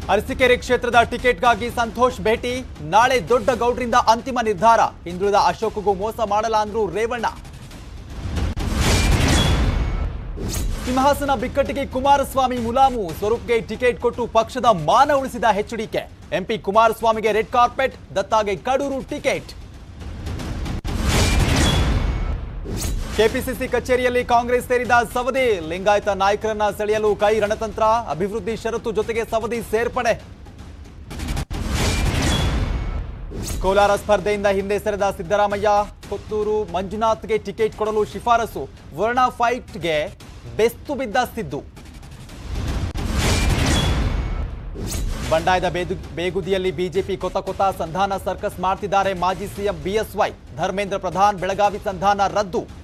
ಅರಸೀಕೆರೆ ಕ್ಷೇತ್ರದ ಟಿಕೆಟ್ಗಾಗಿ ಸಂತೋಷ್ ಭೇಟಿ ನಾಳೆ ದೊಡ್ಡ ಗೌಡ್ರಿಂದ ಅಂತಿಮ ನಿರ್ಧಾರ ಹಿಂದುಳಿದ ಅಶೋಕ್ಗೂ ಮೋಸ ಮಾಡಲ್ಲ ಅಂದ್ರು ರೇವಣ್ಣ ಸಿಂಹಾಸನ ಬಿಕ್ಕಟ್ಟಿಗೆ ಕುಮಾರಸ್ವಾಮಿ ಮುಲಾಮು ಸ್ವರೂಪ್ಗೆ ಟಿಕೆಟ್ ಕೊಟ್ಟು ಪಕ್ಷದ ಮಾನ ಉಳಿಸಿದ ಎಚ್ಡಿಕೆ ಎಂಪಿ ಕುಮಾರಸ್ವಾಮಿಗೆ ರೆಡ್ ಕಾರ್ಪೆಟ್ ದತ್ತಾಗೆ ಕಡೂರು ಟಿಕೆಟ್ ಕೆಪಿಸಿಸಿ ಕಚೇರಿಯಲ್ಲಿ ಕಾಂಗ್ರೆಸ್ ಸೇರಿದ ಸವದಿ ಲಿಂಗಾಯತ ನಾಯಕರನ್ನ ಸೆಳೆಯಲು ಕೈ ರಣತಂತ್ರ ಅಭಿವೃದ್ಧಿ ಷರತ್ತು ಜೊತೆಗೆ ಸವದಿ ಸೇರ್ಪಡೆ ಕೋಲಾರ ಸ್ಪರ್ಧೆಯಿಂದ ಹಿಂದೆ ಸರಿದ ಸಿದ್ದರಾಮಯ್ಯ ಪುತ್ತೂರು ಮಂಜುನಾಥ್ಗೆ ಟಿಕೆಟ್ ಕೊಡಲು ಶಿಫಾರಸು ವರ್ಣ ಫೈಟ್ಗೆ ಬೆಸ್ತು ಬಿದ್ದ ಸಿದ್ದು ಬಂಡಾಯದ ಬೇದು ಬೇಗುದಿಯಲ್ಲಿ ಬಿಜೆಪಿ ಕೊತ ಕೊತ ಸಂಧಾನ ಸರ್ಕಸ್ ಮಾಡ್ತಿದ್ದಾರೆ ಮಾಜಿ ಸಿಎಂ ಬಿಎಸ್ವೈ ಧರ್ಮೇಂದ್ರ ಪ್ರಧಾನ್ ಬೆಳಗಾವಿ ಸಂಧಾನ ರದ್ದು